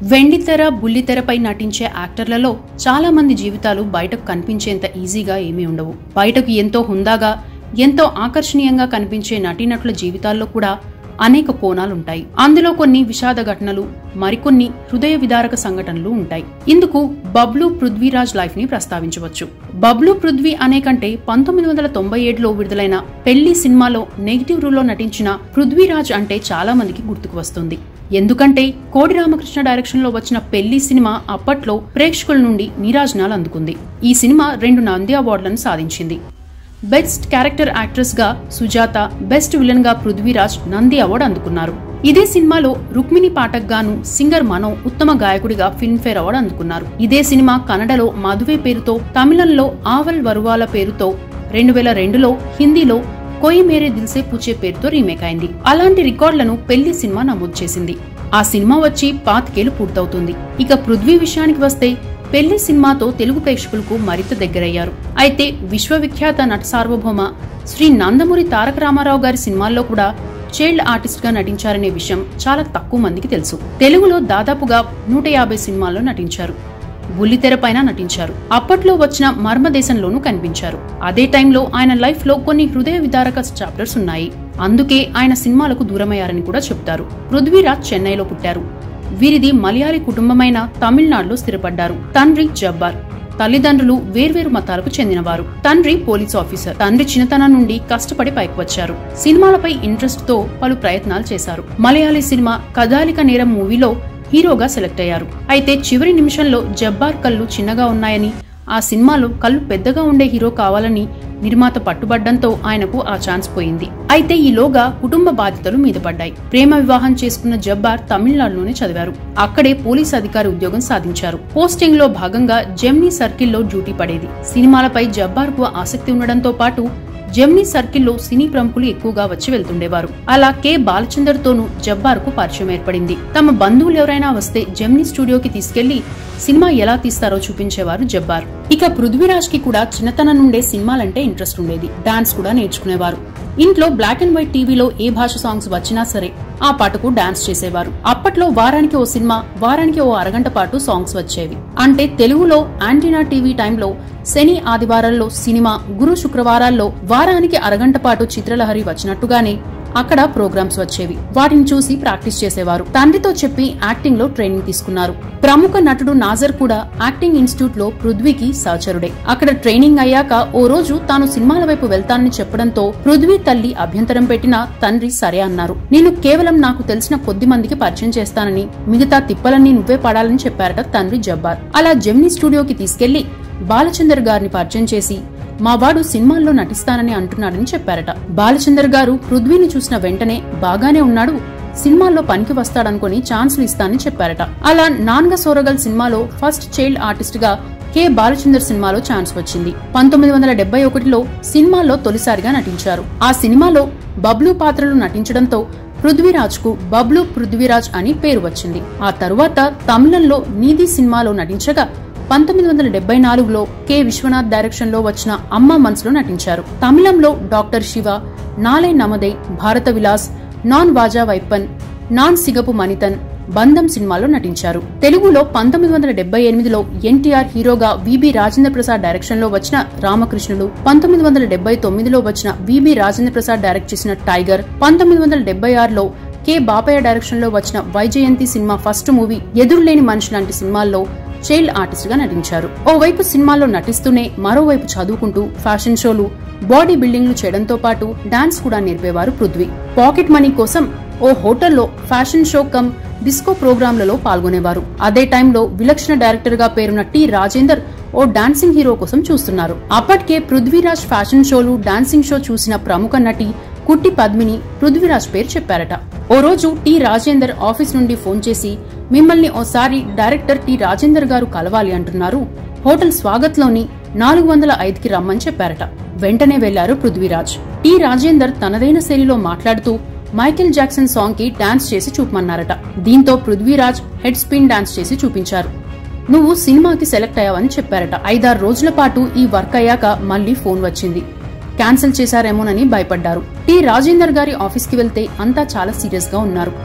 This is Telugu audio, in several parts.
వెండితెర బుల్లితెరపై నటించే యాక్టర్లలో చాలా మంది జీవితాలు బయటకు కనిపించేంత ఈజీగా ఏమీ ఉండవు బయటకు ఎంతో హుందాగా ఎంతో ఆకర్షణీయంగా కనిపించే నటీనటుల జీవితాల్లో కూడా అనేక కోణాలుంటాయి అందులో కొన్ని విషాద ఘటనలు మరికొన్ని హృదయ విదారక సంఘటనలు ఉంటాయి ఇందుకు బబ్లు పృథ్వీరాజ్ లైఫ్ ని ప్రస్తావించవచ్చు బబ్లు పృథ్వీ అనే కంటే పంతొమ్మిది వందల తొంభై ఏడులో విడుదలైన పెళ్లి సినిమాలో నెగిటివ్ రోల్లో నటించిన పృథ్వీరాజ్ అంటే చాలా మందికి గుర్తుకు వస్తుంది ఎందుకంటే కోడి రామకృష్ణ డైరెక్షన్ లో వచ్చిన పెళ్లి సినిమా అప్పట్లో ప్రేక్షకుల నుండి నీరాజనాలు అందుకుంది ఈ సినిమా రెండు నంది అవార్డులను సాధించింది బెస్ట్ క్యారెక్టర్ యాక్ట్రెస్ గా సుజాత బెస్ట్ విలన్ గా పృథ్వీరాజ్ నంది అవార్డు అందుకున్నారు ఇదే సినిమాలో రుక్మిణి పాఠక్ గాను సింగర్ మనో ఉత్తమ గాయకుడిగా ఫిల్మ్ఫేర్ అవార్డు అందుకున్నారు ఇదే సినిమా కన్నడలో మధువే పేరుతో తమిళంలో ఆవల్ వరువాల పేరుతో రెండు వేల రెండులో హిందీలో కోయి మేరే దిల్సే పూచే పేరుతో రీమేక్ అయింది అలాంటి రికార్డులను పెళ్లి సినిమా నమోదు చేసింది ఆ సినిమా వచ్చి పాతికేలు పూర్తవుతుంది ఇక పృథ్వీ విషయానికి వస్తే పెళ్లి సినిమాతో తెలుగు ప్రేక్షకులకు మరింత దగ్గరయ్యారు అయితే విశ్వవిఖ్యాత నట సార్వభౌమ శ్రీ నందమూరి తారక రామారావు గారి సినిమాల్లో కూడా చైల్డ్ ఆర్టిస్ట్ గా నటించారనే విషయం చాలా తక్కువ మందికి తెలుసు తెలుగులో దాదాపుగా నూట యాభై సినిమాల్లో నటించారు బుల్లితెర పైన నటించారు అప్పట్లో వచ్చిన మర్మదేశంలోనూ కనిపించారు అదే టైంలో ఆయన లైఫ్ లో కొన్ని హృదయ విదారక చాప్టర్స్ ఉన్నాయి అందుకే ఆయన సినిమాలకు దూరమయ్యారని కూడా చెప్తారు పృథ్వీరాజ్ చెన్నైలో పుట్టారు వీరిది మలయాళీ కుటుంబమైన తమిళనాడులో స్థిరపడ్డారు తండ్రి జబ్బార్ తల్లిదండ్రులు వేర్వేరు మతాలకు చెందినవారు తండ్రి పోలీస్ ఆఫీసర్ తండ్రి చిన్నతనం నుండి కష్టపడి పైకి వచ్చారు సినిమాలపై ఇంట్రెస్ట్ తో పలు ప్రయత్నాలు చేశారు మలయాళీ సినిమా కదాలిక నేరం మూవీలో హీరోగా సెలెక్ట్ అయ్యారు అయితే చివరి నిమిషంలో జబ్బార్ కళ్ళు చిన్నగా ఉన్నాయని ఆ సినిమాలో కళ్ళు పెద్దగా ఉండే హీరో కావాలని నిర్మాత పట్టుబడ్డంతో ఆయనకు ఆ ఛాన్స్ పోయింది అయితే ఈలోగా కుటుంబ బాధ్యతలు మీద పడ్డాయి ప్రేమ వివాహం చేసుకున్న జబ్బార్ తమిళనాడులోనే చదివారు అక్కడే పోలీస్ అధికారి ఉద్యోగం సాధించారు పోస్టింగ్ లో భాగంగా జెమ్నీ సర్కిల్లో డ్యూటీ పడేది సినిమాలపై జబ్బార్ కు ఆసక్తి ఉండడంతో పాటు జెమ్నీ సర్కిల్లో సినీ ప్రముఖులు ఎక్కువగా వచ్చి వెళ్తుండేవారు అలా కె బాలచందర్ తోనూ జబ్బార్ కు పరిచయం ఏర్పడింది తమ బంధువులు ఎవరైనా వస్తే జెమ్నీ స్టూడియోకి తీసుకెళ్లి సినిమా ఎలా తీస్తారో చూపించేవారు జబ్బార్ ఇక పృథ్వీరాజ్ కి కూడా చిన్నతనం నుండే సినిమాలంటే ఇంట్రెస్ట్ ఉండేది డాన్స్ కూడా నేర్చుకునేవారు ఇంట్లో బ్లాక్ అండ్ వైట్ టీవీలో ఏ భాష సాంగ్స్ వచ్చినా సరే ఆ పాటకు డాన్స్ చేసేవారు అప్పట్లో వారానికి ఓ సినిమా వారానికి ఓ అరగంట పాటు సాంగ్స్ వచ్చేవి అంటే తెలుగులో యాంటీనా టీవీ టైంలో శని ఆదివారాల్లో సినిమా గురు శుక్రవారాల్లో వారానికి అరగంట పాటు చిత్రలహరి వచ్చినట్టుగానే అక్కడ ప్రోగ్రామ్స్ వచ్చేవి వాటిని చూసి ప్రాక్టీస్ చేసేవారు తండ్రితో చెప్పి యాక్టింగ్ లో ట్రైనింగ్ తీసుకున్నారు ప్రముఖ నటుడు నాజర్ కూడా యాక్టింగ్ ఇన్స్టిట్యూట్ లో పృథ్వీకి సహచరుడే అక్కడ ట్రైనింగ్ అయ్యాక ఓ రోజు తాను సినిమాల వైపు వెళ్తానని చెప్పడంతో పృథ్వీ తల్లి అభ్యంతరం పెట్టినా తండ్రి సరే అన్నారు నేను కేవలం నాకు తెలిసిన కొద్ది మందికి పరిచయం చేస్తానని మిగతా తిప్పలన్నీ నువ్వే పడాలని చెప్పారట తండ్రి జబ్బార్ అలా జెమినీ స్టూడియోకి తీసుకెళ్లి బాలచందర్ గారిని పరిచయం చేసి మా వాడు సినిమాల్లో నటిస్తానని అంటున్నాడని చెప్పారట బాలచందర్ గారు పృథ్వీని చూసిన వెంటనే బాగానే ఉన్నాడు సినిమాల్లో పనికి వస్తాడనుకుని ఛాన్సులు ఇస్తానని చెప్పారట అలా నాన్గ సోరగల్ సినిమాలో ఫస్ట్ చైల్డ్ ఆర్టిస్ట్ గా కె బాలచందర్ సినిమాలో ఛాన్స్ వచ్చింది పంతొమ్మిది వందల డెబ్బై ఒకటిలో సినిమాల్లో తొలిసారిగా నటించారు ఆ సినిమాలో బబ్లు పాత్రలు నటించడంతో పృథ్వీరాజ్ కు బబ్లు పృథ్వీరాజ్ అని పేరు వచ్చింది ఆ తరువాత తమిళంలో నీది సినిమాలో నటించగా పంతొమ్మిది వందల డెబ్బై నాలుగులో కె విశ్వనాథ్ డైరెక్షన్ లో వచ్చిన అమ్మ మనసులో నటించారు తమిళంలో డాక్టర్ శివ నాలే నమదే భారత విలాస్ నాన్ వాజా వైపన్ నాన్ సిగపు మణితన్ బంధం సినిమాలో నటించారు తెలుగులో పంతొమ్మిది వందల డెబ్బై ఎనిమిదిలో ఎన్టీఆర్ హీరోగా విబి రాజేంద్ర ప్రసాద్ డైరెక్షన్ లో వచ్చిన రామకృష్ణులు పంతొమ్మిది వందల డెబ్బై తొమ్మిదిలో వచ్చిన విబి రాజేంద్ర ప్రసాద్ డైరెక్ట్ చేసిన టైగర్ పంతొమ్మిది వందల డెబ్బై ఆరులో కె బాపయ్య డైరెక్షన్ లో వచ్చిన వైజయంతి సినిమా ఫస్ట్ మూవీ ఎదురులేని మనిషి లాంటి సినిమాల్లో చైల్డ్ ఆర్టిస్ట్ గా నటించారు ఓవైపు సినిమాల్లో నటిస్తూనే మరోవైపు చదువుకుంటూ ఫ్యాషన్ షోలు బాడీ బిల్డింగ్లు చేయడంతో పాటు డాన్స్ కూడా నేర్పేవారు పృథ్వీ పాకెట్ మనీ కోసం ఓ హోటల్లో ఫ్యాషన్ షో కమ్ డిస్కో ప్రోగ్రాంలలో పాల్గొనేవారు అదే టైంలో విలక్షణ డైరెక్టర్ గా పేరున్న టి రాజేందర్ ఓ డాన్సింగ్ హీరో కోసం చూస్తున్నారు అప్పటికే పృథ్వీరాజ్ ఫ్యాషన్ షోలు డాన్సింగ్ షో చూసిన ప్రముఖ నటి కుట్టి పద్మిని పృథ్వీరాజ్ పేరు చెప్పారట ఓ రోజు టి రాజేందర్ ఆఫీస్ నుండి ఫోన్ చేసి మిమ్మల్ని ఓసారి డైరెక్టర్ టి రాజేందర్ గారు కలవాలి అంటున్నారు హోటల్ స్వాగత్లోని నాలుగు వందల ఐదుకి రమ్మని చెప్పారట వెంటనే వెళ్లారు పృథ్వీరాజ్ టి రాజేందర్ తనదైన శైలిలో మాట్లాడుతూ మైకేల్ జాక్సన్ సాంగ్ కి డాన్స్ చేసి చూపమన్నారట దీంతో పృథ్వీరాజ్ హెడ్ స్పిన్ డాన్స్ చేసి చూపించారు నువ్వు సినిమాకి సెలెక్ట్ అయ్యావని చెప్పారట ఐదారు రోజుల పాటు ఈ వర్క్ అయ్యాక మళ్లీ ఫోన్ వచ్చింది క్యాన్సిల్ చేశారేమోనని భయపడ్డారు టి రాజేందర్ గారి ఆఫీస్కి వెళ్తే అంతా చాలా సీరియస్ గా ఉన్నారు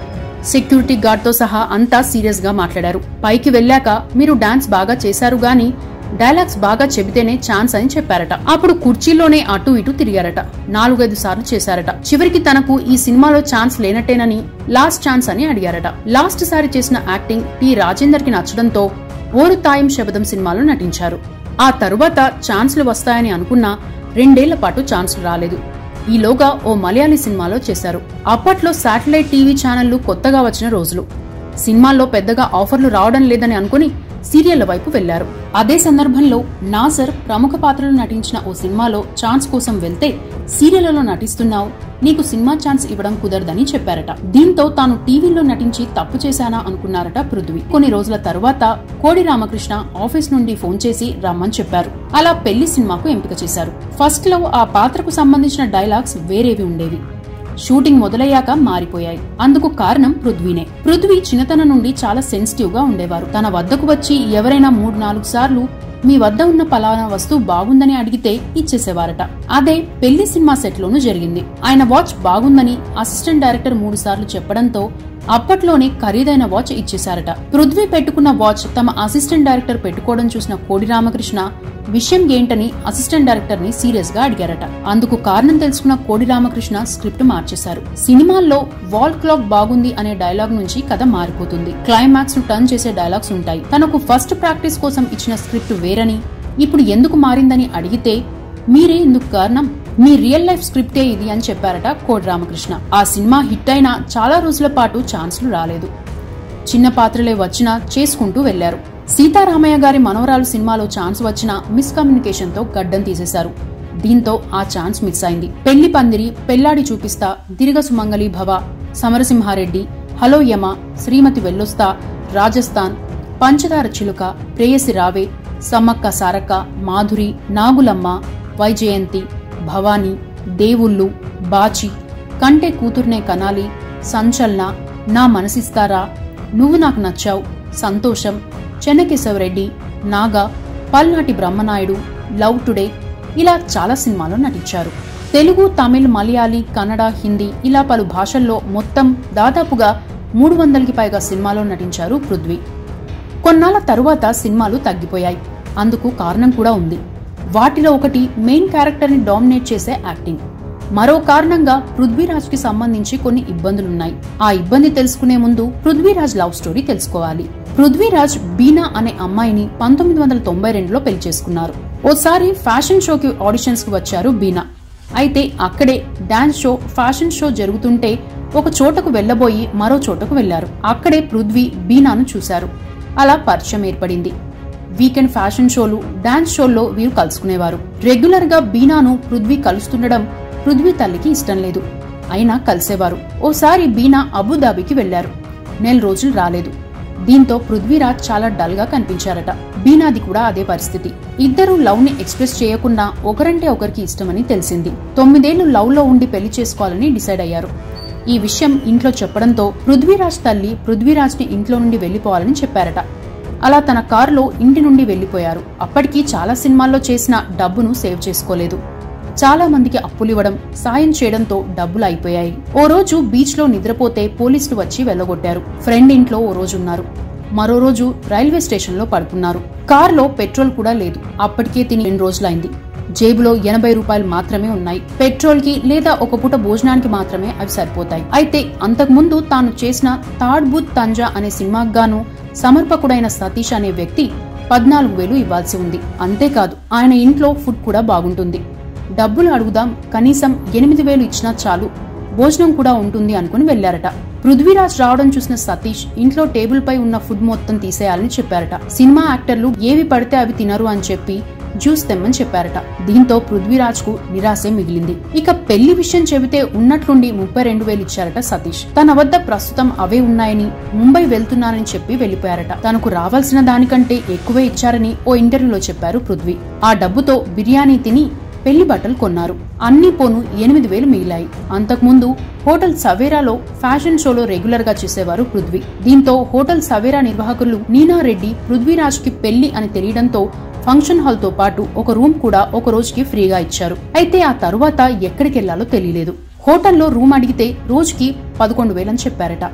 సెక్యూరిటీ గార్డ్ తో సహా అంతా సీరియస్ గా మాట్లాడారు పైకి వెళ్ళాక మీరు డాన్స్ బాగా చేశారు గాని డైలాగ్స్ బాగా చెబితేనే ఛాన్స్ అని చెప్పారట అప్పుడు కుర్చీలోనే అటు ఇటు తిరిగారట నాలుగైదు సార్లు చేశారట చివరికి తనకు ఈ సినిమాలో ఛాన్స్ లేనట్టేనని లాస్ట్ ఛాన్స్ అని అడిగారట లాస్ట్ సారి చేసిన యాక్టింగ్ టి రాజేందర్ కి నచ్చడంతో ఓరు తాయం శబదం సినిమాలో నటించారు ఆ తరువాత ఛాన్స్లు వస్తాయని అనుకున్నా రెండేళ్ల పాటు ఛాన్స్లు రాలేదు ఈలోగా ఓ మలయాళీ సినిమాలో చేశారు అప్పట్లో శాటిలైట్ టీవీ ఛానళ్లు కొత్తగా వచ్చిన రోజులు సినిమాల్లో పెద్దగా ఆఫర్లు రావడం లేదని అనుకుని సీరియళ్ల వైపు వెళ్లారు అదే సందర్భంలో నాజర్ ప్రముఖ పాత్రలో నటించిన ఓ సినిమాలో ఛాన్స్ కోసం వెళ్తే సీరియళ్లలో నటిస్తున్నావు నీకు సినిమా ఛాన్స్ ఇవ్వడం కుదరదని చెప్పారట దీంతో తాను టీవీలో నటించి తప్పు చేశానా అనుకున్నారట పృథ్వీ కొన్ని రోజుల తరువాత కోడి రామకృష్ణ ఆఫీస్ నుండి ఫోన్ చేసి రమ్మని చెప్పారు అలా పెళ్లి సినిమాకు ఎంపిక చేశారు ఫస్ట్ లో ఆ పాత్రకు సంబంధించిన డైలాగ్స్ వేరేవి ఉండేవి షూటింగ్ మొదలయ్యాక మారిపోయాయి అందుకు కారణం పృథ్వీనే పృథ్వీ చిన్నతనం నుండి చాలా సెన్సిటివ్ గా ఉండేవారు తన వద్దకు వచ్చి ఎవరైనా మూడు నాలుగు సార్లు మీ వద్ద ఉన్న పలానా వస్తువు బాగుందని అడిగితే ఇచ్చేసేవారట అదే పెళ్లి సినిమా సెట్ లోనూ జరిగింది ఆయన వాచ్ బాగుందని అసిస్టెంట్ డైరెక్టర్ మూడు సార్లు చెప్పడంతో అప్పట్లోనే ఖరీదైన వాచ్ ఇచ్చేశారట పృథ్వీ పెట్టుకున్న వాచ్ తమ అసిస్టెంట్ డైరెక్టర్ పెట్టుకోవడం చూసిన కోడి రామకృష్ణ విషయం ఏంటని అసిస్టెంట్ డైరెక్టర్ ని సీరియస్ గా అడిగారట అందుకు కారణం తెలుసుకున్న కోడి రామకృష్ణ స్క్రిప్ట్ మార్చేశారు సినిమాల్లో వాల్ క్లాక్ బాగుంది అనే డైలాగ్ నుంచి కథ మారిపోతుంది క్లైమాక్స్ ను టర్న్ చేసే డైలాగ్స్ ఉంటాయి తనకు ఫస్ట్ ప్రాక్టీస్ కోసం ఇచ్చిన స్క్రిప్ట్ వేరని ఇప్పుడు ఎందుకు మారిందని అడిగితే మీరే ఇందుకు కారణం మీ రియల్ లైఫ్ స్క్రిప్టే ఇది అని చెప్పారట కోడి రామకృష్ణ ఆ సినిమా హిట్ అయినా చాలా రోజుల పాటు ఛాన్సులు రాలేదు చిన్న పాత్రలే వచ్చినా చేసుకుంటూ వెళ్లారు సీతారామయ్య గారి మనవరాలు సినిమాలో ఛాన్స్ వచ్చినా మిస్కమ్యూనికేషన్ తో గడ్డం తీసేశారు దీంతో ఆ ఛాన్స్ మిస్ అయింది పెళ్లి పందిరి పెళ్లాడి చూపిస్తా దిరిగ సుమంగళి భవ సమరసింహారెడ్డి హలో యమ శ్రీమతి వెల్లొస్తా రాజస్థాన్ పంచదార చిలుక ప్రేయసి రావే సమ్మక్క సారక్క మాధురి నాగులమ్మ వైజయంతి భవానీ దేవుళ్ళు బాచి కంటే కూతుర్నే కనాలి సంచలన నా మనసిస్తారా నువ్వు నాకు నచ్చావు సంతోషం చెన్నకేశవరెడ్డి నాగా పల్నాటి బ్రహ్మనాయుడు లవ్ టుడే ఇలా చాలా సినిమాల్లో నటించారు తెలుగు తమిళ్ మలయాళీ కన్నడ హిందీ ఇలా పలు భాషల్లో మొత్తం దాదాపుగా మూడు వందలకి పైగా సినిమాలో నటించారు పృథ్వీ కొన్నాళ్ల తరువాత సినిమాలు తగ్గిపోయాయి అందుకు కారణం కూడా ఉంది వాటిలో ఒకటి మెయిన్ క్యారెక్టర్ ని డామినేట్ చేసే యాక్టింగ్ మరో కారణంగా పృథ్వీరాజ్ కి సంబంధించి కొన్ని ఇబ్బందులున్నాయి ఆ ఇబ్బంది తెలుసుకునే ముందు పృథ్వీరాజ్ లవ్ స్టోరీ తెలుసుకోవాలి పృథ్వీరాజ్ బీనా అనే అమ్మాయిని పంతొమ్మిది వందల తొంభై రెండులో పెళ్లి చేసుకున్నారు ఓసారి ఫ్యాషన్ షోకి ఆడిషన్స్ కి వచ్చారు బీనా అయితే అక్కడే డాన్స్ షో ఫ్యాషన్ షో జరుగుతుంటే ఒక చోటకు వెళ్లబోయి మరో చోటకు వెళ్లారు అక్కడే పృథ్వీ బీనాను చూశారు అలా పరిచయం ఏర్పడింది వీకెండ్ ఫ్యాషన్ షోలు డాన్స్ షోల్లో వీరు కలుసుకునేవారు రెగ్యులర్ గా బీనాను పృథ్వీ కలుస్తుండడం పృథ్వీ తల్లికి ఇష్టం లేదు అయినా కలిసేవారు ఓసారి బీనా అబుదాబికి వెళ్లారు నెల రోజులు రాలేదు దీంతో పృథ్వీరాజ్ చాలా డల్ గా కనిపించారట బీనాది కూడా అదే పరిస్థితి ఇద్దరు లవ్ ని ఎక్స్ప్రెస్ చేయకుండా ఒకరంటే ఒకరికి ఇష్టమని తెలిసింది తొమ్మిదేళ్లు లవ్ లో ఉండి పెళ్లి చేసుకోవాలని డిసైడ్ అయ్యారు ఈ విషయం ఇంట్లో చెప్పడంతో పృథ్వీరాజ్ తల్లి పృథ్వీరాజ్ ని ఇంట్లో నుండి వెళ్లిపోవాలని చెప్పారట అలా తన కారులో ఇంటి నుండి వెళ్లిపోయారు అప్పటికి చాలా సినిమాల్లో చేసిన డబ్బును సేవ్ చేసుకోలేదు చాలా మందికి అప్పులివ్వడం సాయం చేయడంతో డబ్బులు అయిపోయాయి ఓ రోజు బీచ్ లో నిద్రపోతే పోలీసులు వచ్చి వెళ్లగొట్టారు ఫ్రెండ్ ఇంట్లో ఓ రోజు ఉన్నారు మరో రోజు రైల్వే స్టేషన్ లో పడుకున్నారు కారులో పెట్రోల్ కూడా లేదు అప్పటికే తిని రెండు రోజులైంది జేబులో ఎనభై రూపాయలు మాత్రమే ఉన్నాయి పెట్రోల్ కి లేదా ఒక పూట భోజనానికి మాత్రమే అవి సరిపోతాయి అయితే అంతకుముందు తాను చేసిన థర్డ్ బుత్ తంజా అనే సినిమాకు గాను సమర్పకుడైన సతీష్ అనే వ్యక్తి పద్నాలుగు వేలు ఇవ్వాల్సి ఉంది అంతేకాదు ఆయన ఇంట్లో ఫుడ్ కూడా బాగుంటుంది డబ్బులు అడుగుదాం కనీసం ఎనిమిది వేలు ఇచ్చినా చాలు భోజనం కూడా ఉంటుంది అనుకుని వెళ్లారట పృథ్వీరాజ్ రావడం చూసిన సతీష్ ఇంట్లో టేబుల్ పై ఉన్న ఫుడ్ మొత్తం తీసేయాలని చెప్పారట సినిమా యాక్టర్లు ఏవి పడితే అవి తినరు అని చెప్పి జ్యూస్ తెమ్మని చెప్పారట దీంతో పృథ్వీరాజ్ కు నిరాశే మిగిలింది ఇక పెళ్లి విషయం చెబితే ఉన్నట్లుండి ముప్పై రెండు వేలు ఇచ్చారట సతీష్ తన వద్ద ప్రస్తుతం అవే ఉన్నాయని ముంబై వెళ్తున్నానని చెప్పి వెళ్లిపోయారట తనకు రావాల్సిన దానికంటే ఎక్కువే ఇచ్చారని ఓ ఇంటర్వ్యూలో చెప్పారు పృథ్వీ ఆ డబ్బుతో బిర్యానీ తిని పెళ్లి బట్టలు కొన్నారు అన్ని పోను ఎనిమిది వేలు మిగిలాయి అంతకుముందు హోటల్ సవేరాలో ఫ్యాషన్ షోలో రెగ్యులర్ గా చేసేవారు పృథ్వీ దీంతో హోటల్ సవేరా నిర్వాహకులు నీనారెడ్డి పృథ్వీరాజ్ కి పెళ్లి అని తెలియడంతో ఫంక్షన్ హాల్ తో పాటు ఒక రూమ్ కూడా ఒక రోజుకి ఫ్రీగా ఇచ్చారు అయితే ఆ తరువాత ఎక్కడికి వెళ్లాలో తెలియలేదు హోటల్లో రూమ్ అడిగితే రోజుకి పదకొండు వేలని చెప్పారట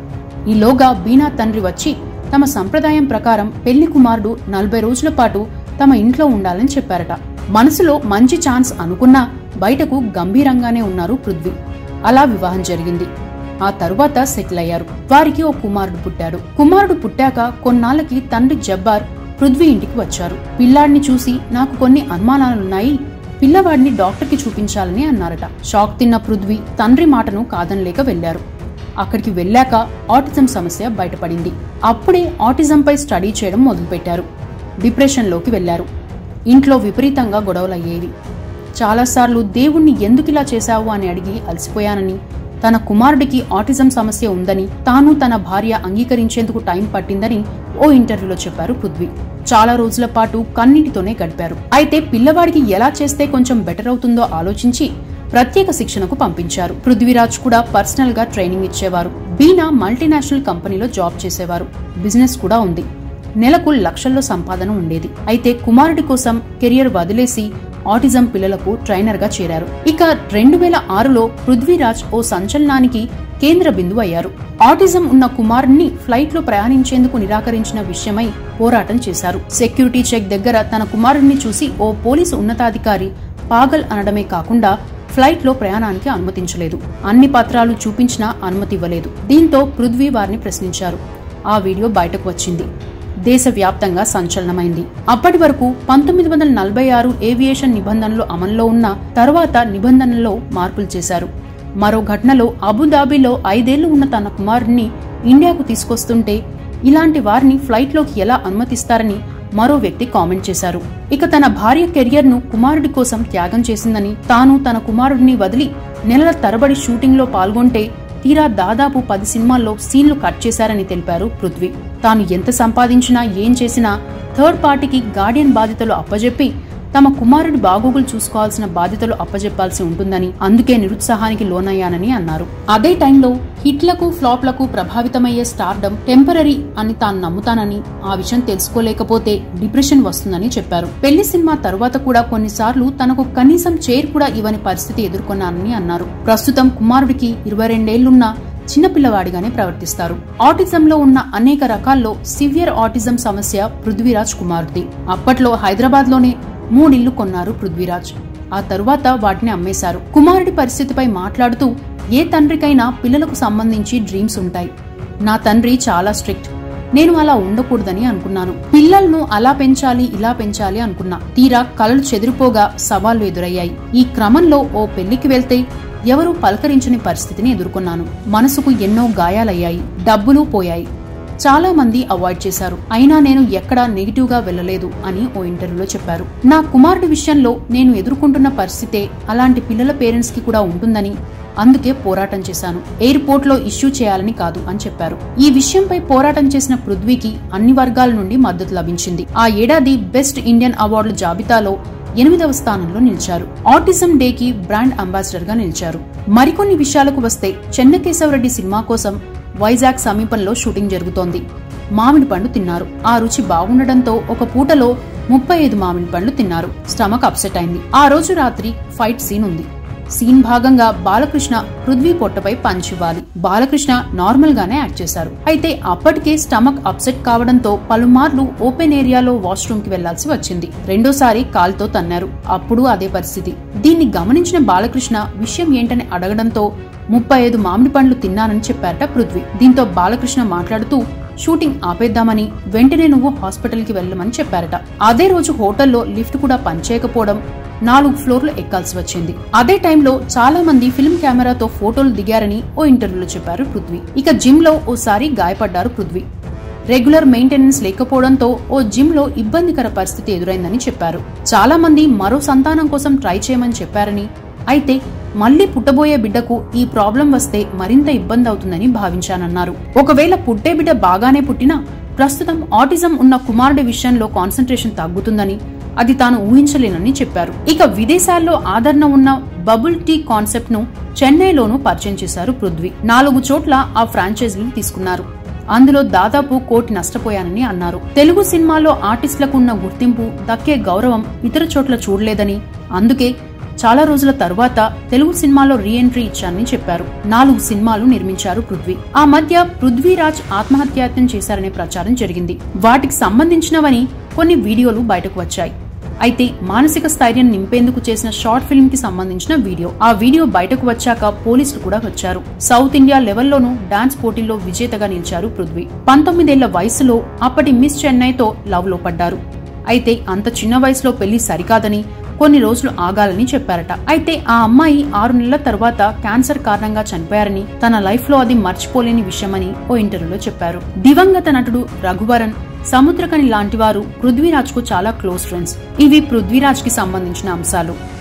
ఈలోగా బీనా తండ్రి వచ్చి తమ సంప్రదాయం ప్రకారం పెళ్లి కుమారుడు నలభై రోజుల పాటు తమ ఇంట్లో ఉండాలని చెప్పారట మనసులో మంచి ఛాన్స్ అనుకున్నా బయటకు గంభీరంగానే ఉన్నారు పృథ్వీ అలా వివాహం జరిగింది ఆ తరువాత సెటిల్ అయ్యారు వారికి ఓ కుమారుడు పుట్టాడు కుమారుడు పుట్టాక కొన్నాళ్ళకి తండ్రి జబ్బార్ పృథ్వీ ఇంటికి వచ్చారు పిల్లాడిని చూసి నాకు కొన్ని అనుమానాలున్నాయి పిల్లవాడిని డాక్టర్కి చూపించాలని అన్నారట షాక్ తిన్న పృథ్వీ తండ్రి మాటను కాదనలేక వెళ్లారు అక్కడికి వెళ్ళాక ఆటిజం సమస్య బయటపడింది అప్పుడే ఆటిజంపై స్టడీ చేయడం మొదలుపెట్టారు డిప్రెషన్లోకి వెళ్లారు ఇంట్లో విపరీతంగా గొడవలయ్యేవి చాలాసార్లు దేవుణ్ణి ఎందుకిలా చేశావు అని అడిగి అలసిపోయానని తన కుమారుడికి ఆటిజం సమస్య ఉందని తాను తన భార్య అంగీకరించేందుకు టైం పట్టిందని ఓ ఇంటర్వ్యూలో చెప్పారు పృథ్వీ చాలా రోజుల పాటు కన్నీటితోనే గడిపారు అయితే పిల్లవాడికి ఎలా చేస్తే కొంచెం బెటర్ అవుతుందో ఆలోచించి ప్రత్యేక శిక్షణకు పంపించారు పృథ్వీరాజ్ కూడా పర్సనల్ గా ట్రైనింగ్ ఇచ్చేవారు బీనా మల్టీనేషనల్ కంపెనీలో జాబ్ చేసేవారు బిజినెస్ కూడా ఉంది నెలకు లక్షల్లో సంపాదన ఉండేది అయితే కుమారుడి కోసం కెరియర్ వదిలేసి ఆటిజం పిల్లలకు ట్రైనర్ గా చేరారు ఇక రెండు వేల ఆరులో పృథ్వీరాజ్ ఓ సంచలనానికి కేంద్ర బిందువు అయ్యారు ఆటిజం ఉన్న కుమారుణ్ణి ఫ్లైట్ లో ప్రయాణించేందుకు నిరాకరించిన విషయమై పోరాటం చేశారు సెక్యూరిటీ చెక్ దగ్గర తన కుమారుడిని చూసి ఓ పోలీసు ఉన్నతాధికారి పాగల్ అనడమే కాకుండా ఫ్లైట్ లో ప్రయాణానికి అనుమతించలేదు అన్ని పత్రాలు చూపించినా అనుమతి ఇవ్వలేదు దీంతో పృథ్వీ వారిని ప్రశ్నించారు ఆ వీడియో బయటకు వచ్చింది దేశవ్యాప్తంగా సంచలనమైంది అప్పటి వరకు పంతొమ్మిది వందల నలభై ఆరు ఏవియేషన్ నిబంధనలు అమల్లో ఉన్న తర్వాత నిబంధనల్లో మార్పులు చేశారు మరో ఘటనలో అబుదాబిలో ఐదేళ్లు ఉన్న తన కుమారుడిని ఇండియాకు తీసుకొస్తుంటే ఇలాంటి వారిని ఫ్లైట్లోకి ఎలా అనుమతిస్తారని మరో వ్యక్తి కామెంట్ చేశారు ఇక తన భార్య కెరియర్ ను కుమారుడి కోసం త్యాగం చేసిందని తాను తన కుమారుడిని వదిలి నెలల తరబడి షూటింగ్ లో పాల్గొంటే తీరా దాదాపు పది సినిమాల్లో సీన్లు కట్ చేశారని తెలిపారు పృథ్వీ తాను ఎంత సంపాదించినా ఏం చేసినా థర్డ్ పార్టీకి గార్డియన్ బాధ్యతలు అప్పజెప్పి తమ కుమారుడి బాగోగులు చూసుకోవాల్సిన బాధ్యతలు అప్పజెప్పాల్సి ఉంటుందని అందుకే నిరుత్సాహానికి లోనయ్యానని అన్నారు అదే టైంలో హిట్లకు ఫ్లాప్లకు ప్రభావితమయ్యే స్టార్డమ్ టెంపరరీ అని తాను నమ్ముతానని ఆ విషయం తెలుసుకోలేకపోతే డిప్రెషన్ వస్తుందని చెప్పారు పెళ్లి సినిమా తరువాత కూడా కొన్నిసార్లు తనకు కనీసం చైర్ కూడా ఇవ్వని పరిస్థితి ఎదుర్కొన్నానని అన్నారు ప్రస్తుతం కుమారుడికి ఇరవై రెండేళ్లున్నా చిన్నపిల్లవాడిగానే ప్రవర్తిస్తారు ఆటిజంలో ఉన్న అనేక రకాల్లో సివియర్ ఆటిజం సమస్య పృథ్వీరాజ్ కుమారుడి అప్పట్లో హైదరాబాద్ లోనే మూడిళ్లు కొన్నారు పృథ్వీరాజ్ ఆ తరువాత వాటిని అమ్మేశారు కుమారుడి పరిస్థితిపై మాట్లాడుతూ ఏ తండ్రికైనా పిల్లలకు సంబంధించి డ్రీమ్స్ ఉంటాయి నా తండ్రి చాలా స్ట్రిక్ట్ నేను అలా ఉండకూడదని అనుకున్నాను పిల్లలను అలా పెంచాలి ఇలా పెంచాలి అనుకున్నా తీరా కలలు చెదిరిపోగా సవాళ్లు ఎదురయ్యాయి ఈ క్రమంలో ఓ పెళ్లికి వెళ్తే ఎవరూ పలకరించని పరిస్థితిని ఎదుర్కొన్నాను మనసుకు ఎన్నో గాయాలయ్యాయి డబ్బులు పోయాయి చాలా మంది అవాయిడ్ చేశారు అయినా నేను ఎక్కడా నెగిటివ్ గా వెళ్లలేదు అని ఓ ఇంటర్వ్యూలో చెప్పారు నా కుమారుడి విషయంలో నేను ఎదుర్కొంటున్న పరిస్థితే అలాంటి పిల్లల పేరెంట్స్ కి కూడా ఉంటుందని అందుకే పోరాటం చేశాను ఎయిర్పోర్ట్ లో ఇష్యూ చేయాలని కాదు అని చెప్పారు ఈ విషయంపై పోరాటం చేసిన పృథ్వీకి అన్ని వర్గాల నుండి మద్దతు లభించింది ఆ ఏడాది బెస్ట్ ఇండియన్ అవార్డుల జాబితాలో ఎనిమిదవ స్థానంలో నిలిచారు ఆటిజం డే కి బ్రాండ్ అంబాసిడర్ గా నిలిచారు మరికొన్ని విషయాలకు వస్తే చెన్నకేశవరెడ్డి సినిమా కోసం వైజాగ్ సమీపంలో షూటింగ్ జరుగుతోంది మామిడి పండు తిన్నారు ఆ రుచి బాగుండటంతో ఒక పూటలో ముప్పై ఐదు మామిడి పండ్లు తిన్నారు స్టమక్ అప్సెట్ అయింది ఆ రోజు రాత్రి ఫైట్ సీన్ ఉంది సీన్ భాగంగా బాలకృష్ణ పృథ్వీ పొట్టపై పంచ్ ఇవ్వాలి బాలకృష్ణ నార్మల్ గానే యాక్ట్ చేశారు అయితే అప్పటికే స్టమక్ అప్సెట్ కావడంతో పలుమార్లు ఓపెన్ ఏరియాలో వాష్రూమ్ కి వెళ్లాల్సి వచ్చింది రెండోసారి కాల్తో తన్నారు అప్పుడు అదే పరిస్థితి దీన్ని గమనించిన బాలకృష్ణ విషయం ఏంటని అడగడంతో ముప్పై ఐదు మామిడి పండ్లు తిన్నానని చెప్పారట పృథ్వీ దీంతో బాలకృష్ణ మాట్లాడుతూ షూటింగ్ ఆపేద్దామని వెంటనే నువ్వు హాస్పిటల్ కి వెళ్ళమని చెప్పారట అదే రోజు హోటల్లో లిఫ్ట్ కూడా పనిచేయకపోవడం నాలుగు ఫ్లోర్లు ఎక్కాల్సి వచ్చింది అదే టైంలో చాలా మంది ఫిల్మ్ కెమెరాతో ఫోటోలు దిగారని ఓ ఇంటర్వ్యూలో చెప్పారు పృథ్వీ ఇక జిమ్ లో ఓసారి గాయపడ్డారు పృథ్వీ రెగ్యులర్ మెయింటెనెన్స్ లేకపోవడంతో ఓ జిమ్ లో ఇబ్బందికర పరిస్థితి ఎదురైందని చెప్పారు చాలా మంది మరో సంతానం కోసం ట్రై చేయమని చెప్పారని అయితే మళ్లీ పుట్టబోయే బిడ్డకు ఈ ప్రాబ్లం వస్తే మరింత ఇబ్బంది అవుతుందని భావించానన్నారు ఒకవేళ పుట్టే బిడ్డ బాగానే పుట్టినా ప్రస్తుతం ఆటిజం ఉన్న కుమారుడి విషయంలో కాన్సన్ట్రేషన్ తగ్గుతుందని అది తాను ఊహించలేనని చెప్పారు ఇక విదేశాల్లో ఆదరణ ఉన్న బబుల్ టీ కాన్సెప్ట్ ను చెన్నైలోనూ పరిచయం చేశారు పృథ్వీ నాలుగు చోట్ల ఆ ఫ్రాంచైజీలు తీసుకున్నారు అందులో దాదాపు కోటి నష్టపోయానని అన్నారు తెలుగు సినిమాలో ఆర్టిస్టులకు ఉన్న గుర్తింపు దక్కే గౌరవం ఇతర చోట్ల చూడలేదని అందుకే చాలా రోజుల తరువాత తెలుగు సినిమాలో రీ ఎంట్రీ ఇచ్చానని చెప్పారు నాలుగు సినిమాలు నిర్మించారు పృథ్వీ ఆ మధ్య పృథ్వీరాజ్ ఆత్మహత్యాయత్నం చేశారనే ప్రచారం జరిగింది వాటికి సంబంధించినవని కొన్ని వీడియోలు బయటకు వచ్చాయి అయితే మానసిక స్థైర్యం నింపేందుకు చేసిన షార్ట్ ఫిల్మ్ కి సంబంధించిన వీడియో ఆ వీడియో బయటకు వచ్చాక పోలీసులు కూడా వచ్చారు సౌత్ ఇండియా లెవెల్లోనూ డాన్స్ పోటీల్లో విజేతగా నిలిచారు పృథ్వీ పంతొమ్మిదేళ్ల వయసులో అప్పటి మిస్ చెన్నైతో లవ్ లో పడ్డారు అయితే అంత చిన్న వయసులో పెళ్లి సరికాదని కొన్ని రోజులు ఆగాలని చెప్పారట అయితే ఆ అమ్మాయి ఆరు నెలల తర్వాత క్యాన్సర్ కారణంగా చనిపోయారని తన లైఫ్ లో అది మర్చిపోలేని విషయమని ఓ ఇంటర్వ్యూలో చెప్పారు దివంగత నటుడు రఘువరన్ సముద్రకని లాంటి వారు పృథ్వీరాజ్ కు చాలా క్లోజ్ ఫ్రెండ్స్ ఇవి పృథ్వీరాజ్ కి సంబంధించిన అంశాలు